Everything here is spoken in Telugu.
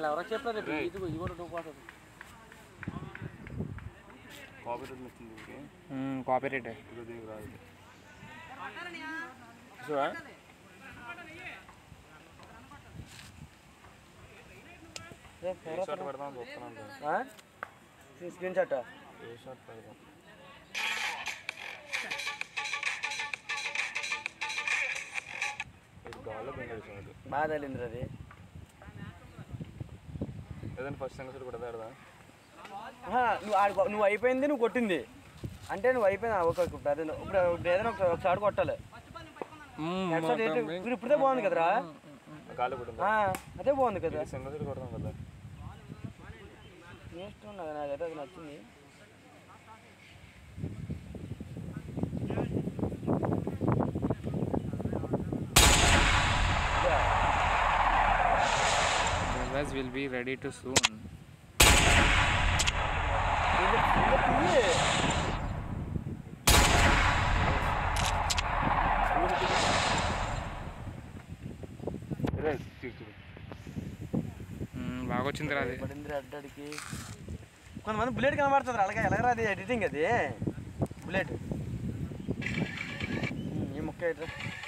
అట్లా ఎవరో చెప్పారు రేపు ఇదిగో ఇది కూడా పోతుంది కాపీ రేట్ వచ్చింది దీనికి కాపీ రేట్ ఇదిగో దీనికి రాదు చూసా ఏ షాట్ పెడదాం చూస్తున్నాను స్క్రీన్ షాట్ ఏ షాట్ పెడదాం ఇది గాల్లో బెంగళూరు షాట్ బాగా తగిలింది అది ఏదైనా ఫస్ట్ సెంగర్ కూడా పెడదా ఆహా, నువ్వు ఆడు నువ్వు అయిపోయింది నువ్వు కొట్టింది అంటే నువ్వు అయిపోయింది ఒక ఒక- ఇప్పుడు అదే ఇప్పుడు ఇప్పుడు ఏదైనా ఒక ఒక షాట్ కొట్టాలి Head shot ఏంటి? ఇప్పుడు ఇప్పుడే బాగుంది కదరా గాలి కూడా ఆ, అదే బాగుంది కదా సెంగర్ కొడదాం కదా నెక్స్ట్ ఉన్నది నాకైతే అది నచ్చింది Device will be ready to soon. ఇది- ఇది తీయి. రే చూడు మ్మ్, బాగా వచ్చింది అది పడింది అడ్డాడికి కొంతమంది బుల్లెట్ కనబడుతుంది అలాగే ఎలాగరా అది ఎడిటింగ్ అది బుల్లెట్ ఈ ముక్క ఏంట్రా